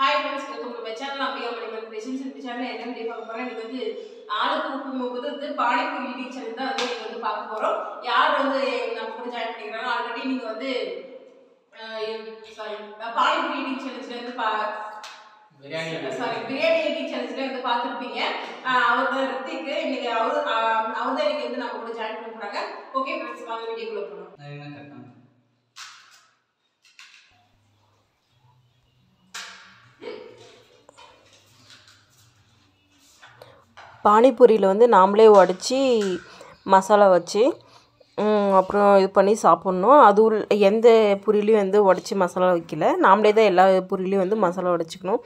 Hi friends welcome to my channel அப்படியே Mani creations இந்த channel என்ன வீடியோ பார்க்க போறோம் இன்னைக்கு வந்து ஆளுக்கு உப்பு முப்பது வந்து பானிபூரி யூடியூப் சேனல் தான் வந்து நீங்க வந்து பார்க்க போறோம் யார் வந்து நம்ம கூட ஜாயின் பண்ணிக்கிறாங்க ஆல்ரெடி நீங்க வந்து சாரி பானிபூரி யூடியூப் சேனல்ஸ்ல வந்து பா பிரியாணி சாரி பிரியாணி யூடியூப் சேனல்ஸ்ல வந்து பார்த்துருப்பீங்க அவர் தான் ரித்திக் இன்னைக்கு அவர் அவர் தான் இன்னைக்கு வந்து நம்ம கூட ஜாயின் பண்ண போறாங்க ஓகே ஃப்ரெண்ட்ஸ் வாங்க வீடியோக்குள்ள போகலாம் அது என்ன கட்டணும் பானிபூரியில் வந்து நாமளே உடச்சி மசாலா வச்சு ம், அப்புறம் இது பண்ணி சாப்பிட்ணும் அது உள் எந்த பூரிலையும் வந்து உடச்சி மசாலா வைக்கல நாமளே தான் எல்லா பூரிலையும் வந்து மசாலா உடச்சிக்கணும்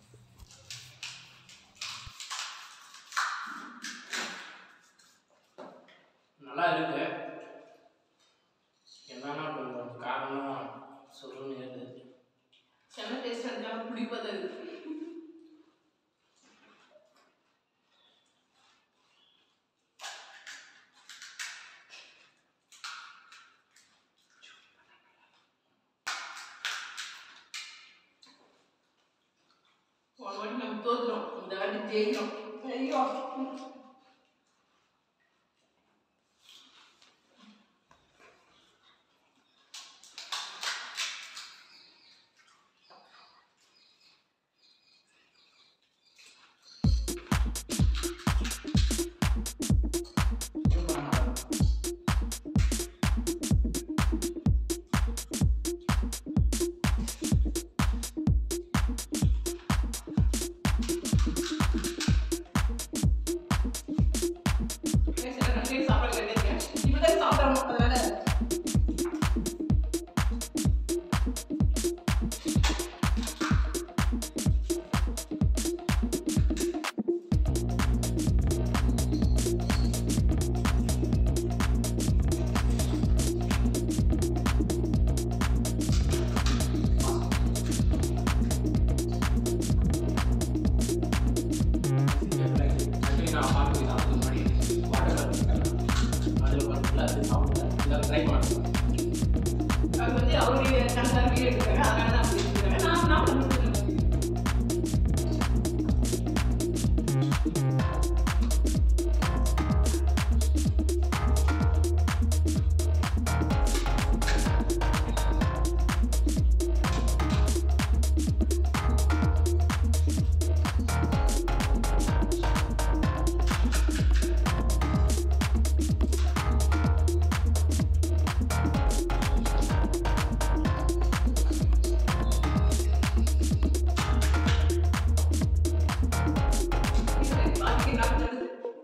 நல்லா இருக்கு என்னன்னா கொஞ்சம் காரணம் சொல்லுன்னு இருக்குது செம்ம டேஸ்ட் இருந்தாலும் புளிப்பதாக இருக்கு போன வாட்டி நம்ம தோத்துறோம் இந்த வாட்டி ஜெயிக்கிறோம் ஐயோ சாப்பாடு கிடையாது இப்பதான் சாப்பிடணும் அதனால ஆக்சுவலி நான் பார்த்து சாப்பிட்டு முன்னாடி வாட்டர் அதில் ஒரு அது சாப்பிடல இதை ட்ரை பண்ணேன் அது வந்து அவருடைய சேனல் வீடியோ எடுக்கிறாங்க அதனால தான் அப்படி எடுக்கிறாங்க நான் நான் பண்ணிட்டு பாக்கி நான் நடந்து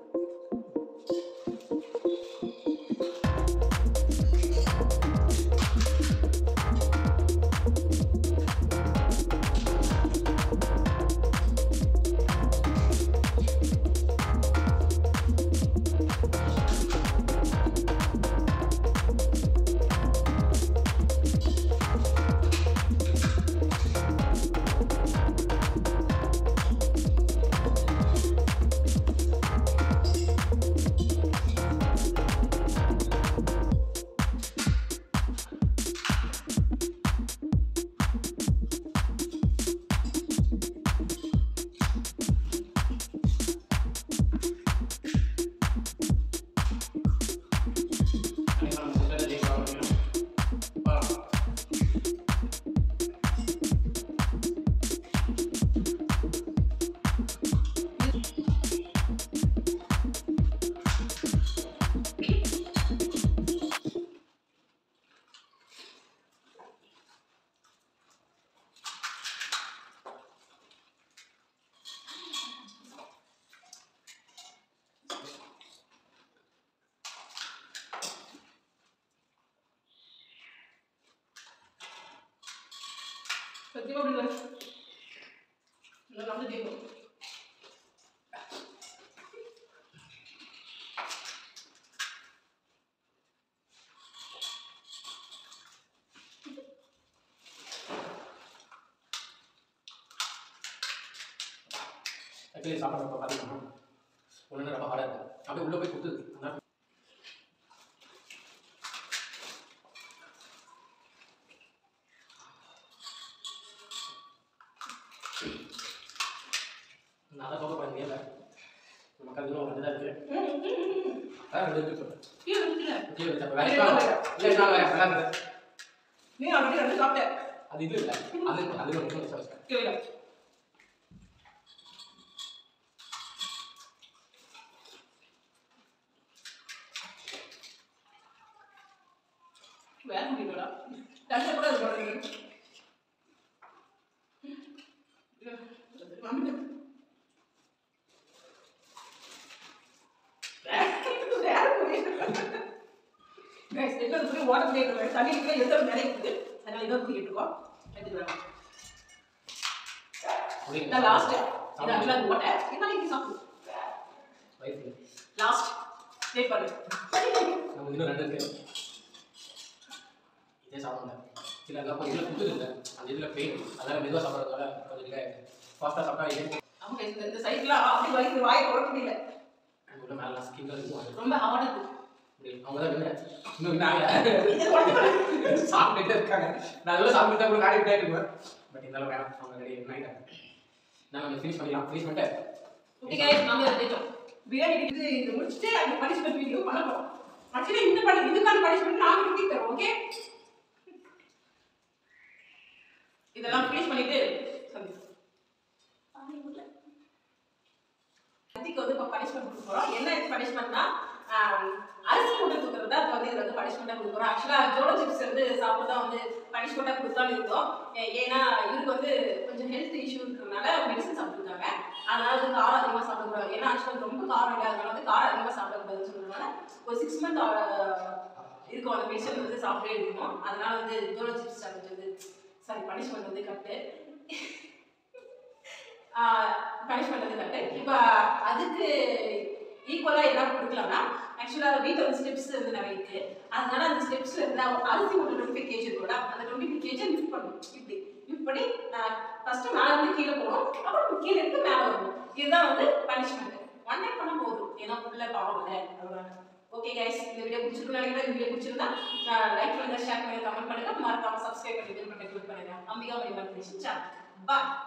கண்டிப்பாக நம்ம சிஸ்டர் ஜெயிக்கலாம் அப்படின்னா பார்க்கலாம் சத்தியமா அப்படி இல்லை இன்னும் நம்ம ஜெயிப்போம் ஆக்சுவலி சாப்பிட்றப்ப பார்த்தீங்கன்னா ஒன்று ரொம்ப ஹார்டாக இருக்குது அப்படியே உள்ளே போய் குத்துது அதான் நான் தான் சொல்ல போகிறேன் இல்லை நமக்கு அது இன்னும் ரெண்டு தான் இருக்கு அதான் ரெண்டு இருக்கு சொல்றேன் கீழே இருக்குல்ல? கீழே வச்சு அப்ப வேற எதுவும் இல்லை நான் வேற நல்லா இருந்தது நீ already ரெண்டு சாப்பிட்ட. அது இது இல்லை அது அது ஒன்று சொல்லி சொல்லிட்டேன் கீழே. வேற முடியலடா. தட்டை கூட அது போடுறது. வேற முடியல. Guys, எங்க அது போய் water plate ல தண்ணி இருக்கிற எத்தனை நிறைய இருக்குது. அதனால இதை ஊத்தி எடுத்துக்கோ. எடுத்துக்கலாம். இதான் last. இது actually அது ஓட்டை. இதான் நீங்க சாப்பிடு. வயிற்று Last. Wait பண்ணு. நம்ம இன்னும் ரெண்டு இருக்கு இதே சாப்பிடல இல்லை அதுக்கப்புறம் இதில் புது இல்லை அந்த இதில் பெயின் அதனால மெதுவாக சாப்பிட்றதால கொஞ்சம் இல்லை ஃபாஸ்ட்டாக சாப்பிட்டா இதே அவங்க இந்த- இந்த சைட்லாம் அப்படி வயிறு வாயை திறக்க முடியல. உள்ள மேலே ஸ்கின்ல இருக்கும் ரொம்ப hard ஆ இருக்கு. அவங்க தான் வின்னர் இன்னும் வின் ஆகல இது உடைச்சு சாப்பிட்டுட்டே இருக்காங்க நான் அதெல்லாம் சாப்பிட்டு தான் கூட காட்டிக்கிட்டே இருக்குவேன் பட் இருந்தாலும் வேணாம் அவங்க ரெடி என்ன ஆகிட்டாங்க நம்ம ஃபினிஷ் பண்ணிடலாம் ஃபினிஷ் பண்ணிட்டு Okay guys, நாங்க இதை ஜெயிச்சோம். பிரியாணி இது இது முடிச்சுட்டு அந்த பனிஷ்மெண்ட் வீடியோ பண்ண போறோம் ஆக்சுவலி இந்த பண்ணி இதுக்கான பனிஷ்மெண்ட் நாங்க விட்டு தரோம் ஓகே இதெல்லாம் ஃபினிஷ் பண்ணிட்டு சந்தோஷ் சந்திக்கு வந்து இப்போ பனிஷ்மெண்ட் கொடுக்க போறோம் என்ன பனிஷ்மெண்ட்னா அரிசி மூட்டை தூக்குறது தான் வந்து இதுல வந்து பனிஷ்மெண்ட்டாக கொடுக்க போறோம் ஆக்சுவலாக ஜோள சிப்ஸ் வந்து சாப்பிட்டு தான் வந்து பனிஷ்மெண்ட்டாக கொடுத்தாலும் இருந்தோம் ஏ- ஏன்னா இவருக்கு வந்து கொஞ்சம் ஹெல்த் இஷ்யூ இருக்கிறதுனால மெடிசன் சாப்பிட்டுருக்காங்க அதனால வந்து காரம் அதிகமாக சாப்பிடக்கூடாது ஏன்னா ஆக்சுவலாக ரொம்ப காரம் இல்லாதனால வந்து காரம் அதிகமாக சாப்பிடக்கூடாதுன்னு சொல்றதுனால ஒரு சிக்ஸ் மந்த் இருக்கும் அந்த மெடிசன் வந்து சாப்பிட்டே இருக்கணும் அதனால வந்து ஜோள சிப்ஸ் சேலஞ்ச் வந்து சாரி பனிஷ்மெண்ட் வந்து கட்டு பனிஷ்மெண்ட் வந்து கட்டு இப்போ அதுக்கு ஈக்குவலாக என்ன கொடுக்கலாம்னா ஆக்சுவலாக வீட்டில் வந்து ஸ்டெப்ஸ் வந்து நிறைய இருக்கு அதனால அந்த ஸ்டெப்ஸ்ல இருந்து அவங்க அரிசி ஒரு டுவெண்ட்டி ஃபைவ் கேஜி இருக்கும்ல அந்த டுவெண்ட்டி ஃபைவ் கேஜி லிஃப்ட் பண்ணணும் இப்படி லிஃப்ட் பண்ணி ஃபர்ஸ்ட் மேலே இருந்து கீழே போகணும் அப்புறம் கீழே இருந்து மேலே வரணும் இதுதான் வந்து பனிஷ்மெண்ட் ஒன் டைம் பண்ணால் போதும் ஏன்னா ஃபுல்லாக பாவம் இல்லை அவ்வளோதான் ஓகே கைஸ் இந்த வீடியோ பிடிச்சிருக்கு நினைக்கிறேன் இந்த வீடியோ பிடிச்சிருந்தா லைக் பண்ணுங்க ஷேர் பண்ணுங்க கமெண்ட் பண்ணுங்க மறக்காம சப்ஸ்கிரைப் பண்ணி பெல் பட்டன் கிளிக் பண்ணுங்க அம்பிகா மணி மல்டிபிளேஷன் சேனல் பாய்